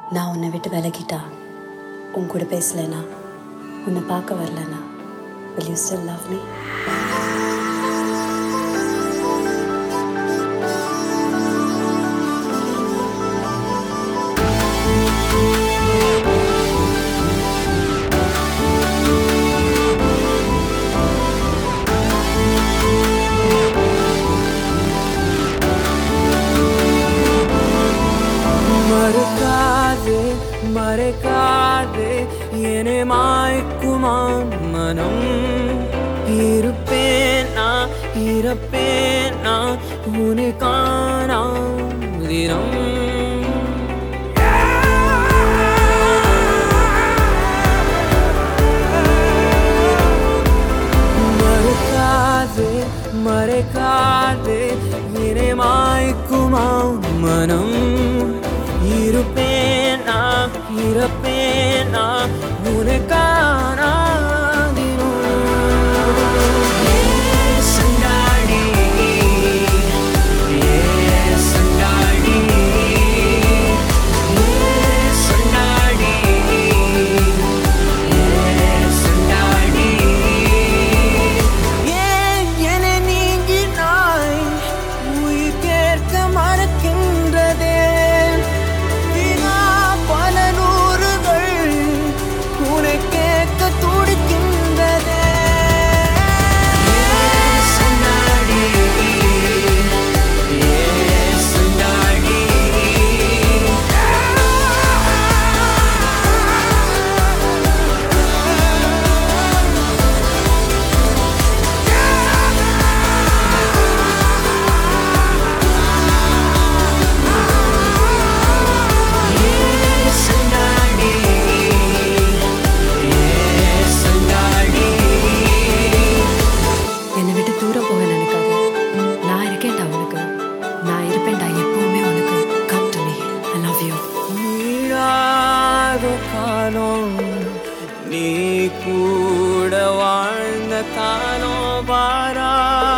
நான் உன்னை விட்டு விலகிட்டா உன் கூட பேசலைனா உன்னை பார்க்க வரலனா will you still love me மறுக்காதே மறைக்காதே என்னை மாய்க்குமா மனம் இருப்பேன் நான் இருப்பேன் நான் உன்னை காணாதிரம் மறுக்காதே மறைக்காதே என்னை மாய்க்குமா மனம் இருப்பேனா இருப்பேனா உன்னை காணாதிரும் சண்டாடி ஏ சண்டாடி ஏ சண்டாடி சண்டாடி ஏன் என நீங்கினாய் உயிர் கேட்க மறக்கின்றதே வினா பல நூறுகள் உனை கேட்க துடிக்கின்றதே சண்டாடி ஏ சண்டாடி சண்டாடி ஏ சண்டாடி என்னை விட்டு தூரம் போக நினைக்காத நான் இருக்கேன்டா உனக்கு நான் இருப்பேன்டா எப்பவுமே உனக்கு come to me I love you நீடாத காலம் நீ கூட வாழ்ந்த காலம் வாரா